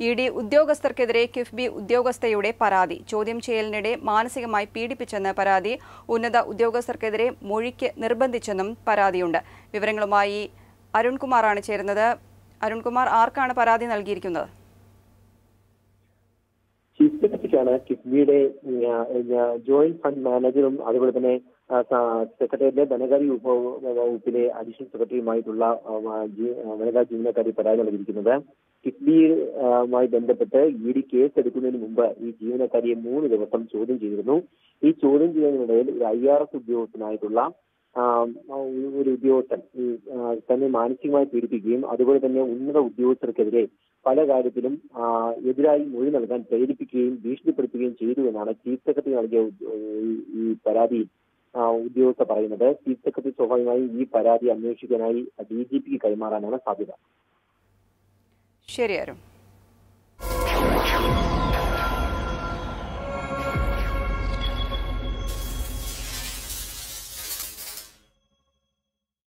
E D ഉദ്യോഗസ്ഥർക്കെതിരെ കിഫ്ബി ഉദ്യോഗസ്ഥയുടെ പരാതി ചോദ്യം ചെയ്യലിനിടെ മാനസികമായി പീഡിപ്പിച്ചെന്ന് പരാതി ഉന്നത ഉദ്യോഗസ്ഥർക്കെതിരെ മൊഴിക്ക് നിർബന്ധിച്ചെന്നും പരാതിയുണ്ട് വിവരങ്ങളുമായി അരുൺകുമാറാണ് ചേരുന്നത് അരുൺകുമാർ ആർക്കാണ് പരാതി നൽകിയിരിക്കുന്നത് ചീഫ് സെക്രട്ടറിക്കാണ് കിഫ്ബിയുടെ ജോയിന്റ് ഫണ്ട് മാനേജറും അതുപോലെ തന്നെ ആ, സ- സെക്രട്ടേറിയറ്റിലെ ധനകാര്യ വിഭവ- വകുപ്പിലെ അഡീഷണൽ സെക്രട്ടറിയുമായിട്ടുള്ള ആ, ജി- ആ, വനിതാ ജീവനക്കാരി പരാതി നൽകിയിരിക്കുന്നത് കിഫ്ബിയുമായി ബന്ധപ്പെട്ട് ഇ ഡി കേസ് എടുക്കുന്നതിന് മുമ്പ് ഈ ജീവനക്കാരിയെ മൂന്ന് ദിവസം ചോദ്യം ചെയ്തിരുന്നു ഈ ചോദ്യം ചെയ്യുന്നതിനിടയിൽ ഒരു ഐ ആർ എസ് ഉദ്യോഗസ്ഥനായിട്ടുള്ള ആ, ഒരു- ഒരു ഉദ്യോഗസ്ഥൻ ഈ ആ, തന്നെ മാനസികമായി പീഡിപ്പിക്കുകയും അതുപോലെ തന്നെ ഉന്നത ഉദ്യോഗസ്ഥർക്കെതിരെ പല കാര്യത്തിലും ആ, എതിരായി മൊഴി നൽകാൻ പ്രേരിപ്പിക്കുകയും ഭീഷണിപ്പെടുത്തുകയും ചെയ്തു എന്നാണ് ചീഫ് സെക്രട്ടറി നൽകിയ ഉദ്- ഈ- ഈ പരാതിയിൽ ആ, ഉദ്യോഗസ്ഥ പറയുന്നത് ചീഫ് സെക്രട്ടറി സ്വാഭാവികമായും ഈ പരാതി അന്വേഷിക്കാനായി ഡി ജി പിക്ക് കൈമാറാനാണ് സാധ്യത ശരി അരുൺ